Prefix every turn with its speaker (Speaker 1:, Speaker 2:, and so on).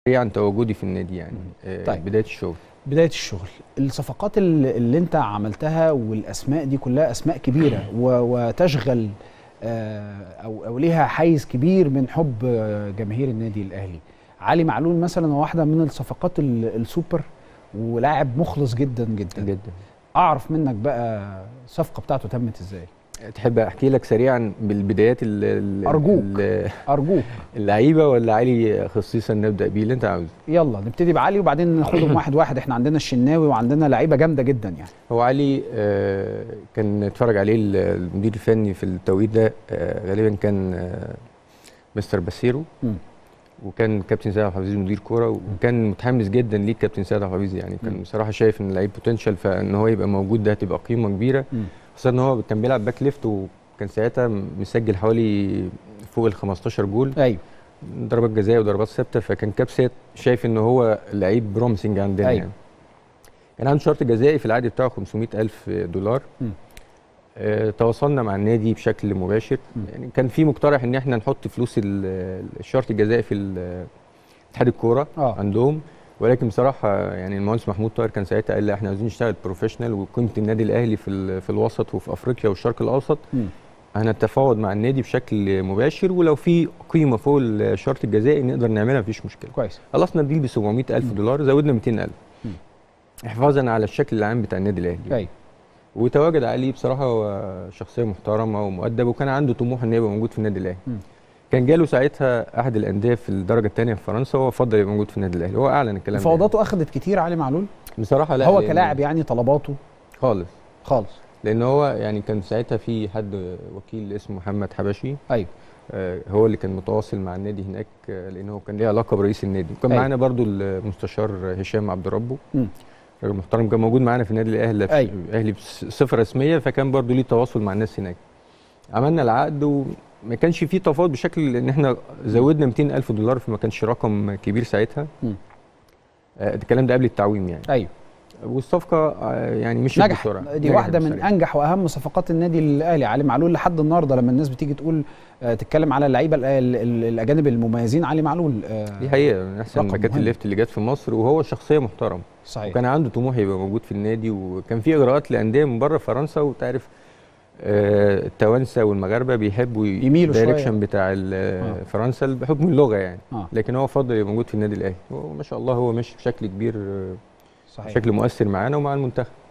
Speaker 1: عن تواجدي في النادي يعني آه،
Speaker 2: طيب.
Speaker 1: بدايه الشغل
Speaker 2: بدايه الشغل الصفقات اللي اللي انت عملتها والاسماء دي كلها اسماء كبيره و- وتشغل آه، او او ليها حيز كبير من حب آه، جماهير النادي الاهلي علي معلول مثلا هو واحده من الصفقات ال- السوبر ولاعب مخلص جدا جدا
Speaker 1: جدا
Speaker 2: اعرف منك بقى الصفقه بتاعته تمت ازاي
Speaker 1: تحب احكي لك سريعا بالبدايات ال- ال-
Speaker 2: أرجوك.
Speaker 1: ال-
Speaker 2: ارجوك
Speaker 1: اللعيبه ولا علي خصيصا نبدا بيه اللي انت عاوزه
Speaker 2: يلا نبتدي بعلي وبعدين ناخدهم واحد واحد احنا عندنا الشناوي وعندنا لعيبه جامده جدا يعني
Speaker 1: هو علي آه، كان اتفرج عليه ال- المدير الفني في التوقيت ده آه، غالبا كان آه، مستر باسيرو
Speaker 2: مم.
Speaker 1: وكان كابتن سيد عبد الحفيظ مدير كوره وكان متحمس جدا ليه كابتن سيد عبد الحفيظ يعني كان
Speaker 2: مم.
Speaker 1: بصراحه شايف ان لعيب بوتنشال فان هو يبقى موجود ده هتبقى قيمه كبيره
Speaker 2: مم.
Speaker 1: خصوصا ان هو كان بيلعب باك ليفت وكان ساعتها مسجل حوالي فوق ال 15 جول
Speaker 2: ايوه
Speaker 1: ضربات جزاء وضربات ثابته فكان كابسات شايف ان هو لعيب بروميسنج عندنا
Speaker 2: أيوة.
Speaker 1: يعني كان عنده شرط جزائي في العقد بتاعه 500 الف دولار
Speaker 2: مم.
Speaker 1: آه تواصلنا مع النادي بشكل مباشر
Speaker 2: مم.
Speaker 1: يعني كان في مقترح ان احنا نحط فلوس ال- الشرط الجزائي في ال- اتحاد الكوره
Speaker 2: اه
Speaker 1: عندهم ولكن بصراحه يعني المهندس محمود طاهر كان ساعتها قال لي احنا عايزين نشتغل بروفيشنال وقيمه النادي الاهلي في ال- في الوسط وفي افريقيا والشرق الاوسط
Speaker 2: مم.
Speaker 1: هنتفاوض مع النادي بشكل مباشر ولو في قيمه فوق الشرط الجزائي نقدر نعملها مفيش مشكله
Speaker 2: كويس
Speaker 1: خلصنا الديل ب 700 الف
Speaker 2: مم.
Speaker 1: دولار زودنا 200 الف
Speaker 2: مم.
Speaker 1: حفاظا على الشكل العام بتاع النادي الاهلي
Speaker 2: ايوه
Speaker 1: وتواجد علي بصراحه هو شخصيه محترمه ومؤدب وكان عنده طموح انه يبقى موجود في النادي الاهلي
Speaker 2: مم.
Speaker 1: كان جاله ساعتها احد الانديه في الدرجه الثانيه في فرنسا وهو فضل يبقى موجود في النادي الاهلي هو اعلن الكلام ده
Speaker 2: مفاوضاته اخذت كتير علي معلول
Speaker 1: يعني. بصراحه لا
Speaker 2: هو
Speaker 1: لأن-
Speaker 2: كلاعب يعني طلباته
Speaker 1: خالص
Speaker 2: خالص
Speaker 1: لان هو يعني كان ساعتها في حد وكيل اسمه محمد حبشي
Speaker 2: ايوه
Speaker 1: آه، هو اللي كان متواصل مع النادي هناك آه، لان هو كان ليه علاقه برئيس النادي وكان
Speaker 2: أيوة.
Speaker 1: معانا برضو المستشار هشام عبد ربه
Speaker 2: مم.
Speaker 1: راجل محترم كان موجود معانا في النادي الاهلي
Speaker 2: أيوة.
Speaker 1: الاهلي بصفه رسميه فكان برضو ليه تواصل مع الناس هناك عملنا العقد وما كانش فيه تفاوض بشكل ان احنا زودنا 200 الف دولار فما كانش رقم كبير ساعتها
Speaker 2: مم.
Speaker 1: آه، الكلام ده قبل التعويم يعني
Speaker 2: ايوه
Speaker 1: والصفقه آه، يعني مش
Speaker 2: نجح دي واحده من
Speaker 1: أنجح
Speaker 2: انجح واهم صفقات النادي الاهلي علي معلول لحد النهارده لما الناس بتيجي تقول آه، تتكلم على اللعيبه ال- ال- ال- الاجانب المميزين علي معلول آه،
Speaker 1: دي حقيقه من احسن
Speaker 2: رقم
Speaker 1: باكات
Speaker 2: مهم.
Speaker 1: الليفت اللي جت في مصر وهو شخصيه محترمه
Speaker 2: صحيح
Speaker 1: وكان عنده طموح يبقى موجود في النادي وكان في اجراءات لانديه من بره فرنسا وتعرف آه، التوانسه والمغاربه بيحبوا
Speaker 2: يميلوا شوية.
Speaker 1: الدايركشن بتاع ال-
Speaker 2: آه.
Speaker 1: فرنسا بحكم اللغه يعني
Speaker 2: اه
Speaker 1: لكن هو فضل يبقى موجود في النادي الاهلي وما شاء الله هو ماشي بشكل كبير آه،
Speaker 2: صحيح
Speaker 1: بشكل مؤثر معانا ومع المنتخب